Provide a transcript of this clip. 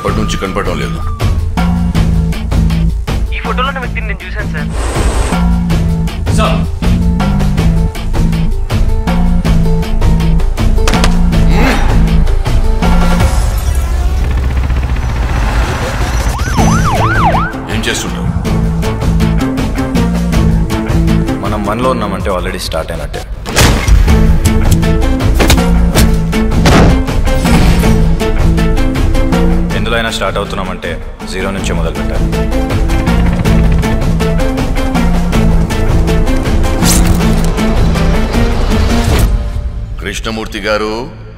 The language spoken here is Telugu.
ఎప్పటి నుంచి కనపడడం లేదు ఈ ఫోటోలో ఉన్న వ్యక్తిని నేను చూశాను సార్ సార్ ఏం చేస్తుంటావు మనం మనలో ఉన్నామంటే ఆల్రెడీ స్టార్ట్ అయినట్టే ఎందులో అయినా స్టార్ట్ అవుతున్నామంటే జీరో నుంచే మొదలు పెట్టాలి కృష్ణమూర్తి గారు